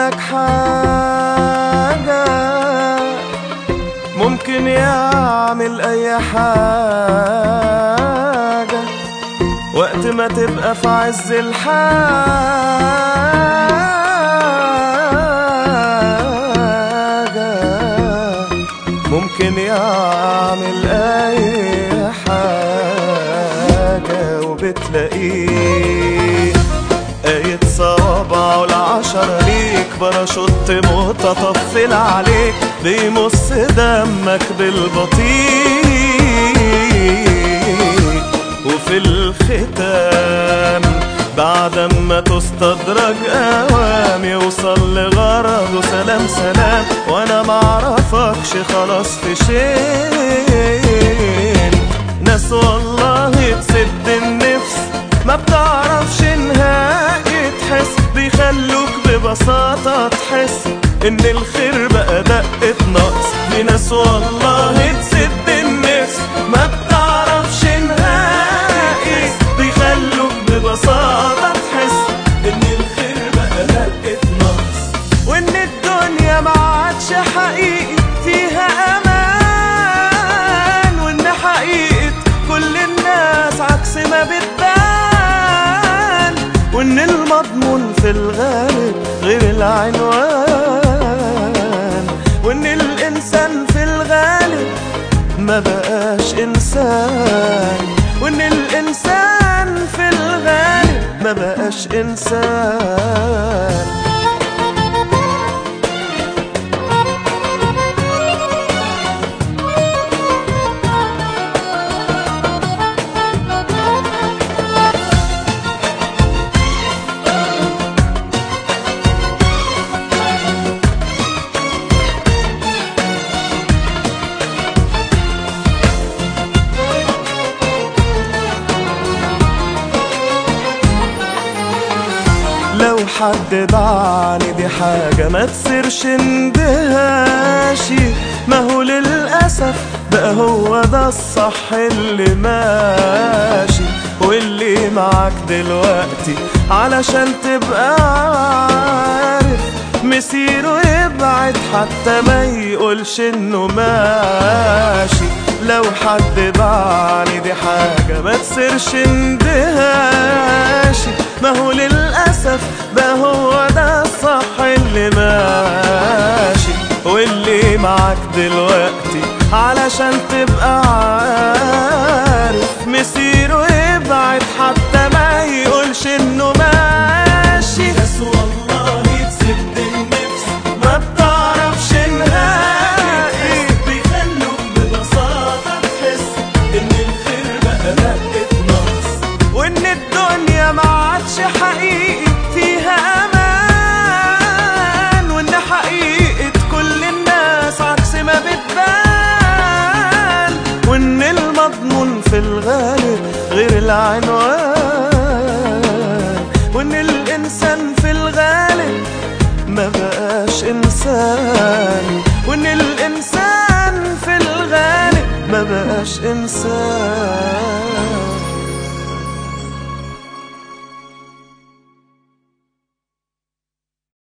منك حاجة ممكن يعمل أي حاجة وقت ما تبقى في عز الحاجة ممكن يعمل أي حاجة وبتلاقيه آية صوابعه العشرة ليك باراشوت متطفل عليك بيمص دمك بالبطيء وفي الختام بعد ما تستدرج اوام يوصل لغرضه سلام سلام وانا معرفكش خلاص في شين ناس والله تسد النفس ما بتعرفش نهائي تحس بيخلوك ببساطة تحس ان الخير بقى دقة نقص في ناس والله تسد النفس ما بتعرفش نهائي بيخلوك ببساطة تحس ان الخير بقى دقة نقص وان الدنيا ما عادش حقيقي فيها امان وان حقيقة كل الناس عكس ما بتبان وان المضمون في الغالب غير العنوان وان الانسان في الغالب ما بقاش انسان وان الانسان في الغالب ما بقاش انسان لو حد باعني دي حاجة ما تصيرش اندهاشي ما هو للأسف بقى هو ده الصح اللي ماشي واللي معاك دلوقتي علشان تبقى عارف مسيره يبعد حتى ما يقولش انه ماشي لو حد باعني دي حاجة ما تصيرش اندهاشي ما هو للأسف بقى هو ده الصح اللي ماشي واللي معاك دلوقتي علشان تبقى عارف مسيره يبعد حتى ما يقولش انه ماشي ناس والله تسد النفس ما بتعرفش نهائي بيخلوك ببساطة تحس ان الخير بقى دقة نقص وان الدنيا ما عادش حقيقي فيها امان وان حقيقة كل الناس عكس ما بتبان وان المضمون في الغالب غير العنوان وان الانسان في الغالب ما بقاش انسان